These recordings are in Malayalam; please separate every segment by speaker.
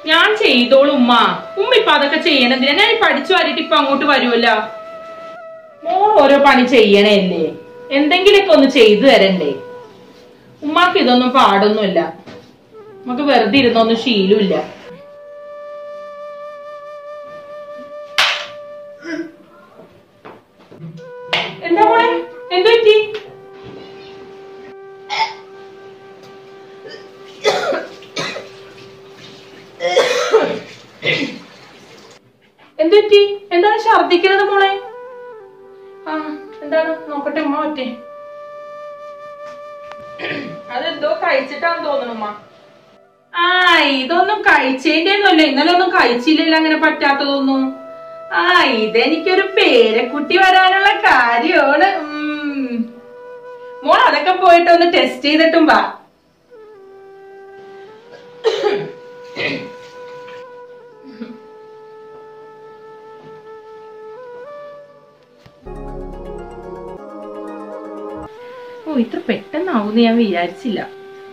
Speaker 1: ഞാൻ ചെയ്തോളൂ ഉമ്മ ഉമ്മ ഇപ്പൊ അതൊക്കെ ചെയ്യണതിനാ ഞാൻ ഈ പഠിച്ചു വാരിട്ട് ഇപ്പൊ അങ്ങോട്ട് വരുമല്ലോ മോൾ ഓരോ പണി ചെയ്യണല്ലേ എന്തെങ്കിലുമൊക്കെ ഒന്ന് ചെയ്തു തരണ്ടേ ഉമ്മാക്ക് ഇതൊന്നും പാടൊന്നുമില്ല നമുക്ക് വെറുതെ ഇരുന്നൊന്നും ശീലമില്ല എന്താ മോളെ എന്തു പറ്റി എന്തു പറ്റി എന്താണ് ഛർദിക്കുന്നത് മോളെ ആ എന്താണ് നോക്കട്ടെ ഉമ്മ പറ്റേ അതെന്തോ കഴിച്ചിട്ടാന്ന് തോന്നുന്നു ഉമ്മ ആ ഇതൊന്നും കഴിച്ചതിന്റെ ഒന്നുമല്ല ഇന്നലെ ഒന്നും കഴിച്ചില്ലല്ലോ അങ്ങനെ പറ്റാത്തതൊന്നും ആ ഇതെനിക്കൊരു പേരക്കുട്ടി വരാനുള്ള കാര്യമാണ് ഉം. മോൾ അതൊക്കെ പോയിട്ട് ഒന്ന് ടെസ്റ്റ് ചെയ്തിട്ടും വാ ഓ ഇത്ര പെട്ടെന്നാവൂന്ന് ഞാൻ വിചാരിച്ചില്ല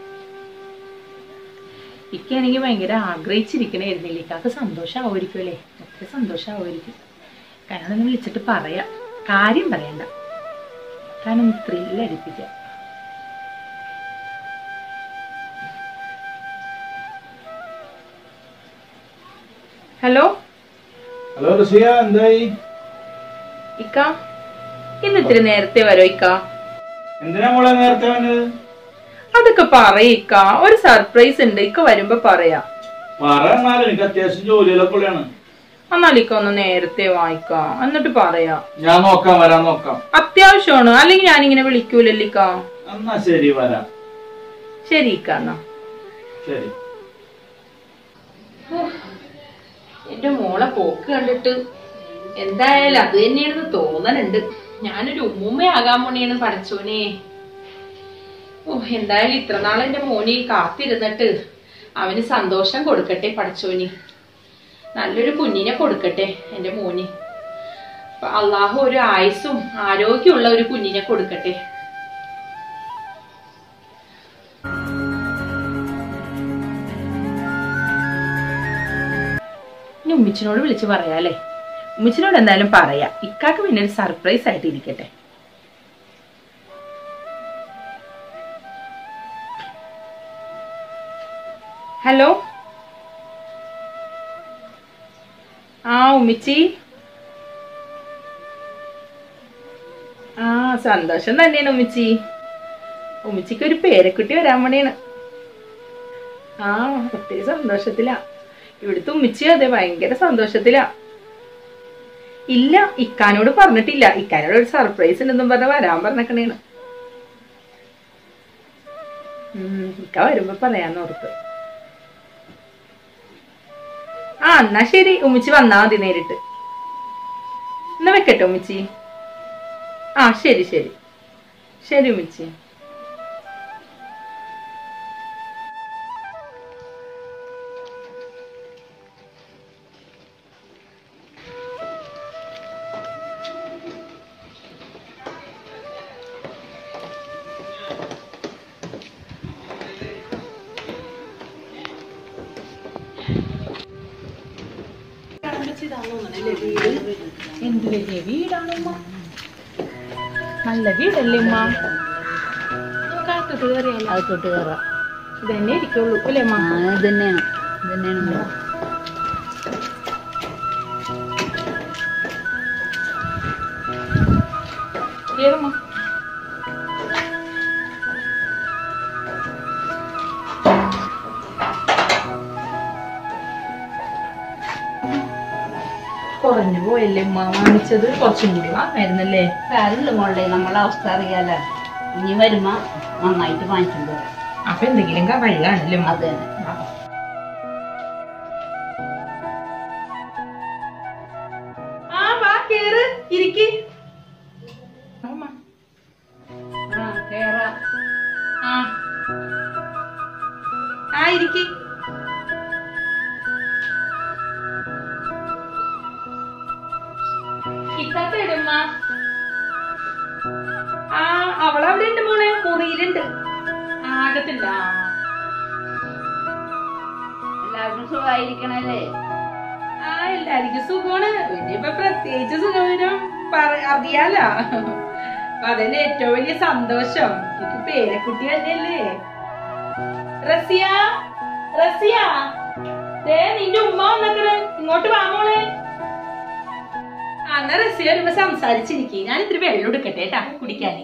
Speaker 1: ഇക്കാണെങ്കിൽ ഭയങ്കര ആഗ്രഹിച്ചിരിക്കണായിരുന്നില്ല ഇക്കാക്ക് സന്തോഷമാവുമായിരിക്കും അല്ലേ ഒത്തിരി സന്തോഷമാവുമായിരിക്കും കാരണം ഒന്ന് വിളിച്ചിട്ട് പറയാം കാര്യം പറയണ്ട കാരണം ത്രില്ലടിപ്പിക്കാം ഹലോ
Speaker 2: ഹലോ ഋഷിയ എന്തായി
Speaker 1: ഇക്ക ഇന്ന് ഇത്തിരി നേരത്തെ വരോ ഇക്ക
Speaker 2: എന്തിനാ മോളെ നേരത്തെ വന്നത്
Speaker 1: അതൊക്കെ പറയിക്ക ഒരു സർപ്രൈസ് ഉണ്ട് ഇക്ക വരുമ്പോ പറയാം
Speaker 2: പറ എന്നാലും എനിക്ക് അത്യാവശ്യം ജോലികളൊക്കെ ഉള്ളതാണ്
Speaker 1: എന്നാലിക്ക ഒന്ന് നേരത്തെ വായിക്കാം എന്നിട്ട് പറയാം
Speaker 2: ഞാൻ നോക്കാം വരാൻ നോക്കാം
Speaker 1: അത്യാവശ്യമാണ് അല്ലെങ്കിൽ ഞാനിങ്ങനെ വിളിക്കൂലല്ലിക്ക
Speaker 2: എന്നാ ശരി വരാം
Speaker 1: ശരി ഇക്ക എന്നാ
Speaker 2: ശരി
Speaker 1: എന്റെ മോളെ പോക്ക് കണ്ടിട്ട് എന്തായാലും അത് തന്നെയാണെന്ന് തോന്നലുണ്ട് ഞാനൊരു ഉമ്മുമ്മയാകാൻ പോണിയാണ് പഠിച്ചോനെ ഓ എന്തായാലും ഇത്ര നാൾ എന്റെ മോനെ കാത്തിരുന്നിട്ട് അവന് സന്തോഷം കൊടുക്കട്ടെ പഠിച്ചോന് നല്ലൊരു കുഞ്ഞിനെ കൊടുക്കട്ടെ എന്റെ മോന് അപ്പൊ അള്ളാഹു ഒരു ആയുസ്സും ആരോഗ്യമുള്ള ഒരു കുഞ്ഞിനെ കൊടുക്കട്ടെ ഇനി ഉമ്മിച്ചിനോട് വിളിച്ച് പറയാല്ലേ ഉമ്മിച്ചിനോട് എന്തായാലും പറയാം ഇക്കാക്ക് പിന്നെ ഒരു സർപ്രൈസ് ആയിട്ട് ഇരിക്കട്ടെ ഹലോ ആ ഉമ്മിച്ചി ആ സന്തോഷം തന്നെയാണ് ഉമ്മിച്ചി ഉമ്മിച്ചിക്ക് ഒരു പേരക്കുട്ടി വരാൻ വേണ്ടിയാണ് ആ ഒത്തിരി സന്തോഷത്തിലാ ഇവിടുത്തെ ഉമ്മിച്ചി അതെ ഭയങ്കര സന്തോഷത്തിലാ ഇല്ല ഇക്കാനോട് പറഞ്ഞിട്ടില്ല ഇക്കാനോട് ഒരു സർപ്രൈസ് ഉണ്ടെന്നും പറഞ്ഞ വരാൻ പറഞ്ഞേക്കണേണ് ഉം, ഇക്ക വരുമ്പോ പറയാന്ന് ഓർത്ത് ആ എന്നാ ശരി ഉമ്മിച്ചി വന്നാ മതി നേരിട്ട് എന്നാ വെക്കട്ടെ ഉമ്മിച്ചി ആ ശരി ശരി ശരി ഉമ്മിച്ചി എന്ത് വലിയ വീടാണമ്മ നല്ല വീടല്ലേ ഉമ്മ കാക്കത്ത് കയറിയാലോ
Speaker 3: അകത്തോട്ട് കയറാം
Speaker 1: ഇതന്നെ ഇരിക്കുള്ളൂ അല്ലേ
Speaker 3: ആ
Speaker 1: അമ്മ
Speaker 3: ഇത് തന്നെയാണ് ഇത് തന്നെയാണ് ഇവിടെ.
Speaker 1: ഏതമ്മ കുറഞ്ഞു പോയല്ലേ ഉമ്മ വാങ്ങിച്ചത് കുറച്ചും കൂടി വാങ്ങായിരുന്നല്ലേ
Speaker 3: കാര്യമില്ല മോളെ നമ്മളെ അവസ്ഥ അറിയാലോ ഇനി വരുമ്പോ നന്നായിട്ട് വാങ്ങിച്ചിട്ട് വരാം
Speaker 1: അപ്പൊ എന്തെങ്കിലും ക- വഴി കാണില്ലേ ഉമ്മ?
Speaker 3: അത് തന്നെ
Speaker 1: ആ. ആ വാ കേറ് ഇരിക്ക് ആ, ഉമ്മ.
Speaker 3: ആ കേറാം
Speaker 1: ആ ആ ഇരിക്ക് ഇത്താത്ത ഇടുമ്മ ആ അവളവിടെ ഉണ്ട് മോളെ മുറിയിലുണ്ട് ആകത്തില്ല
Speaker 3: അല്ല എല്ലാവർക്കും സുഖമായിരിക്കണല്ലേ
Speaker 1: ആ എല്ലാരിക്കും സുഖമാണ് ഇനിയിപ്പൊ പ്രത്യേകിച്ച് സുഖവിവരം പറ- അറിയാലോ അപ്പൊ അതന്നെ ഏറ്റവും വലിയ സന്തോഷം എനിക്ക് പേരക്കുട്ടി തന്നെയല്ലേ റസിയ റസിയ ദേ നിന്റെ ഉമ്മ വന്നേക്കണ് ഇങ്ങോട്ട് വാ മോളെ ആ എന്നാ റസിയ വരുമ്പോ സംസാരിച്ചിരിക്കും ഞാൻ ഇത്തിരി വെള്ളം എടുക്കട്ടെ കേട്ടാ കുടിക്കാനേ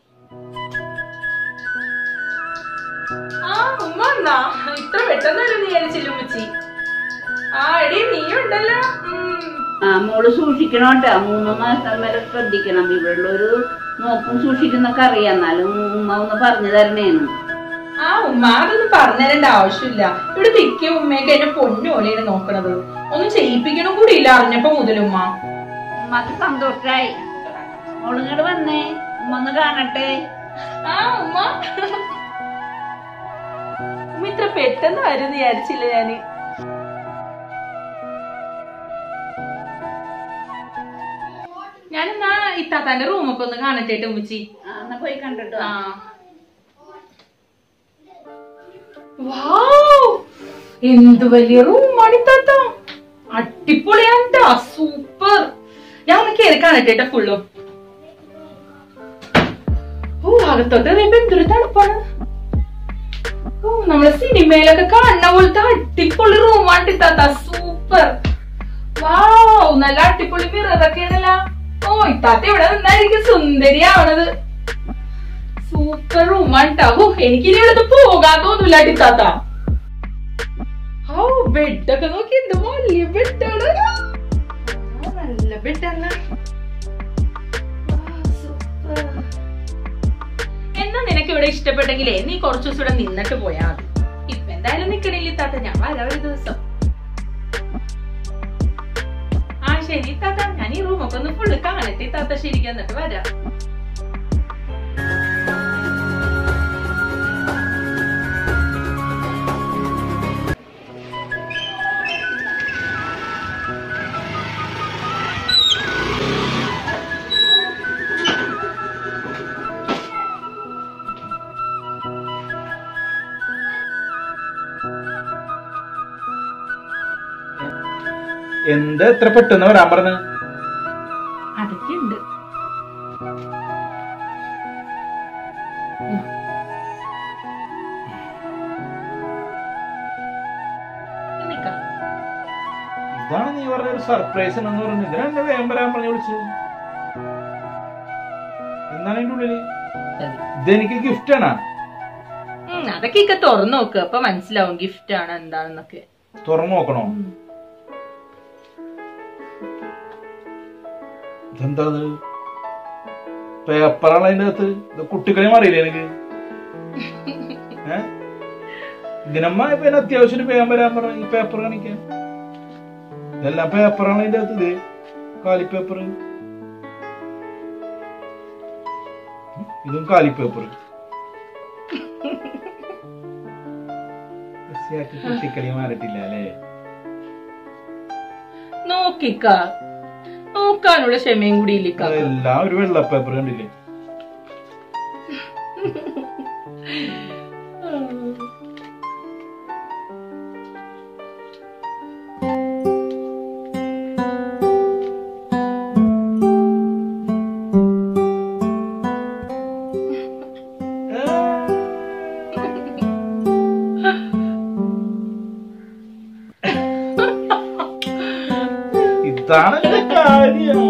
Speaker 1: ആ ഉമ്മ വന്നാ ഇത്ര പെട്ടെന്ന് വരും വിചാരിച്ചില്ല ഉമ്മച്ചി ആ എടി നീ ഉണ്ടല്ലോ ഉം.
Speaker 3: ആ മോള് സൂക്ഷിക്കണോട്ടാ മൂന്ന് മാസം വരെ ശ്രദ്ധിക്കണം ഇവിടെയുള്ളൊരു നോക്കും സൂക്ഷിക്കുന്നൊക്കെ അറിയാം എന്നാലും ഉമ്മ ഒന്ന് പറഞ്ഞു തരണേന്ന്
Speaker 1: ആ ഉമ്മ അതൊന്നും പറഞ്ഞുതരേണ്ട ആവശ്യമില്ല ഇവിടെ മിക്ക ഉമ്മയൊക്കെ എന്നെ പൊന്നു പോലെയാണ് നോക്കണത് ഒന്നും ചെയ്യിപ്പിക്കണം കൂടി ഇല്ല അറിഞ്ഞപ്പോ മുതലുമ്മ
Speaker 3: ഉമ്മക്ക് സന്തോഷായി മോളിങ്ങോട് വന്നേ ഉമ്മ ഒന്ന് കാണട്ടെ
Speaker 1: ആ ഉമ്മ ഉമ്മ ഇത്ര പെട്ടെന്ന് വരും വിചാരിച്ചില്ല ഞാന് ഞാനെന്നാ ഇത്താത്താന്റെ റൂമൊക്കെ ഒന്ന് കാണട്ടെ ട്ടോ ഉമ്മച്ചി
Speaker 3: ആ എന്നാ പോയി കണ്ടിട്ടോ
Speaker 1: ആ വൗ! എന്ത് വലിയ റൂമാണ് ഇത്താത്ത അടിപൊളിയാണ്ടാ സൂപ്പർ ഞാൻ ഒന്ന് കേറി കാണട്ടെ ട്ടോ ഫുള്ളും ഓ അകത്തോട്ട് പറയുമ്പോ എന്തൊരു തണുപ്പാണ് ഓ നമ്മളെ സിനിമയിലൊക്കെ കാണുന്ന പോലത്തെ അടിപൊളി റൂമാണ് ഇത്താത്ത സൂപ്പർ വാവ് നല്ല അടിപൊളി മിററൊക്കെയാണല്ലോ ഓ ഇത്താത്ത ഇവിടെ നിന്നായിരിക്കും സുന്ദരിയാവണത് സൂപ്പർ റൂമാണ് ട്ടോ എനിക്ക് ഇനി ഇവിടുന്ന് പോകാൻ തോന്നില്ല ഇത്താത്ത ഓ ബെഡൊക്കെ നോക്കി എന്ത് വലിയ ബെഡാണ് നല്ല ബെഡാണ് എന്നാ നിനക്ക് ഇവിടെ ഇഷ്ടപ്പെട്ടെങ്കിലേ നീ കുറച്ചു ദിവസം ഇവിടെ നിന്നിട്ട് പോയാ മതി ഇപ്പൊ എന്തായാലും നിക്കണില്ല താത്ത ഞാൻ വരാം ഒരു ദിവസം ആ ശരി താത്ത ഞാൻ ഈ റൂമൊക്കെ ഒന്ന് ഫുള്ള് കാണട്ടെ താത്ത ശരിക്കും എന്നിട്ട് വരാം
Speaker 2: എന്താ എത്ര പെട്ടെന്ന് വരാൻ പറഞ്ഞ
Speaker 1: അതൊക്കെ ഉണ്ട് നിക്കാം
Speaker 2: ഇതാണ് നീ പറഞ്ഞ ഒരു സർപ്രൈസ് എന്ന് പറഞ്ഞു ഇതിനാ എന്നെ വേഗം വരാൻ പറഞ്ഞു വിളിച്ചത് എന്താണ് അതിന്റെ ഉള്ളില് ഇതെനിക്ക് ഗിഫ്റ്റ് ആണോ
Speaker 1: ഉം, അതൊക്കെ ഇക്ക തുറന്നു നോക്ക് അപ്പൊ മനസ്സിലാവും ഗിഫ്റ്റ് ആണ് എന്താണെന്നൊക്കെ
Speaker 2: തുറന്നു നോക്കണോ ഇതെന്താ പേപ്പറാണ് അതിന്റെ അകത്ത് ഇത് കുട്ടികളെയും അറിയില്ലേ എനിക്ക് ഏ ഇതിനമ്മ ഇപ്പൊ എന്നെ അത്യാവശ്യം വേഗം വരാൻ പറഞ്ഞു ഈ പേപ്പർ കാണിക്കാൻ ഇതെല്ലാം പേപ്പറാണ് അതിന്റെ അകത്ത് ഇത് കാലി പേപ്പർ ഇതും കാലി പേപ്പർ കുട്ടിക്കളി മാറിയിട്ടില്ല അല്ലേ
Speaker 1: നോക്കിക്ക നോക്കാനുള്ള ക്ഷമയും കൂടി ഇല്ലിക്ക
Speaker 2: അതെല്ലാം ഒരു വെള്ള പേപ്പർ കണ്ടില്ലേ ഇതാണ് എന്റെ കാര്യം